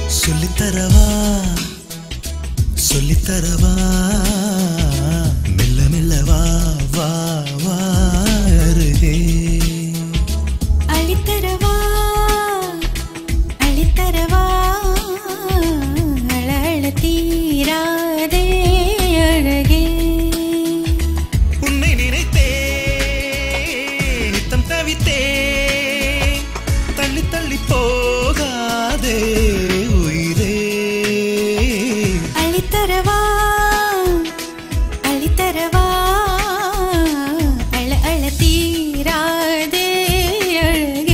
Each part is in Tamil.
சொல்லித்தரவா சொல்லித்தரவா மெல்ல மெல்ல வா வா வா அருகே அளித்தரவா அளித்தரவா அழ அழ தீராதே அழகே உன்னை நினைத்தே நித்தம் தவித்தே தள்ளி தள்ளி போகாதே உயிரே அளித்தரவா அளித்தரவா அழ அழ தீராதே அழகே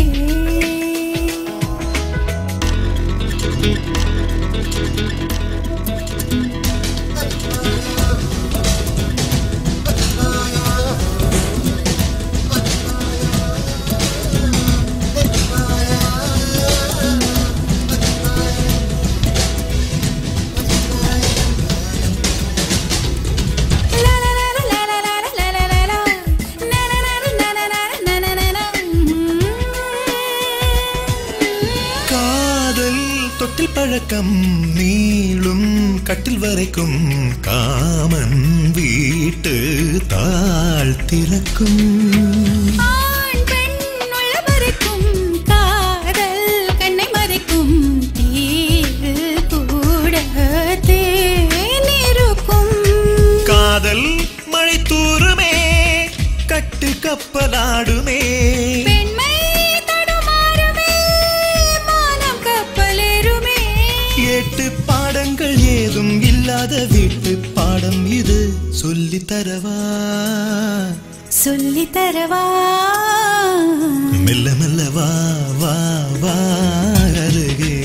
காதல் தொட்டில் பழக்கம் நீளும் கட்டில் வரைக்கும் காமன் வீட்டு தாழ் திறக்கும் ஆண் பெண் உள்ள மறைக்கும் காதல் கண்ணை மறைக்கும் தீயில் கூட தேனிருக்கும் காதல் மழை தூருமே கட்டு கப்பலாடுமே பெண்மை தடுமாறுமே மானம் கப்பலேறுமே எட்டு பாடங்கள் ஏதும் இல்லாத வீட்டு பாடம் இது சொல்லித் தரவா சொல்லி தரவா மெல்ல மெல்ல வா வா வா அருகே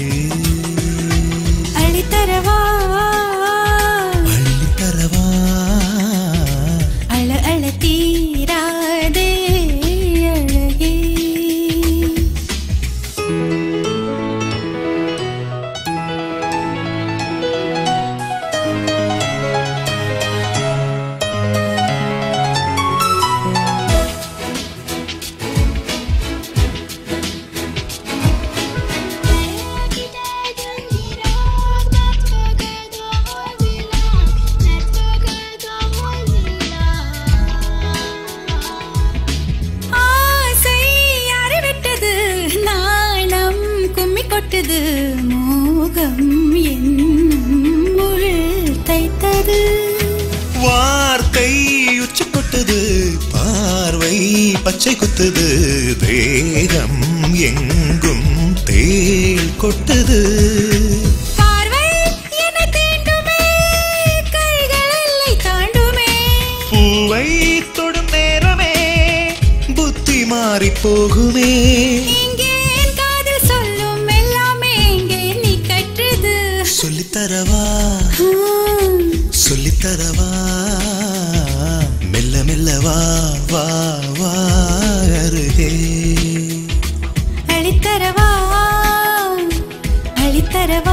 அளித்தரவா அள்ளித் தரவா அழ அழ தீராதே அழகே ஆசை யாரை விட்டது நாணம் கும்மி கொட்டது மோகம் என்னும் உள் தைத்தது வார்த்தை உச்சி கொட்டது பார்வை பச்சை குத்துது தேகம் எங்கும் தேள் கொட்டது பார்வை என்னை தீண்டுமே கைகள் எல்லை தாண்டுமே பூவை தொடும் நேரமே புத்தி மாறி போகுமே இங்கே என் காதில் சொல்லும் எல்லாமே இங்கே நீ கற்றது சொல்லித்தரவா ஆ. சொல்லித்தரவா மெல்ல மெல்ல வா வா வா அருகே அளித்தரவா அளித்தரவா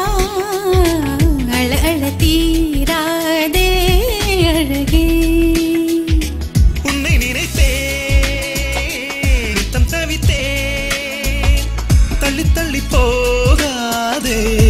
அழ அழ தீராதே அழகே உன்னை நினைத்தே நித்தம் தவித்தே தள்ளி தள்ளி போகாதே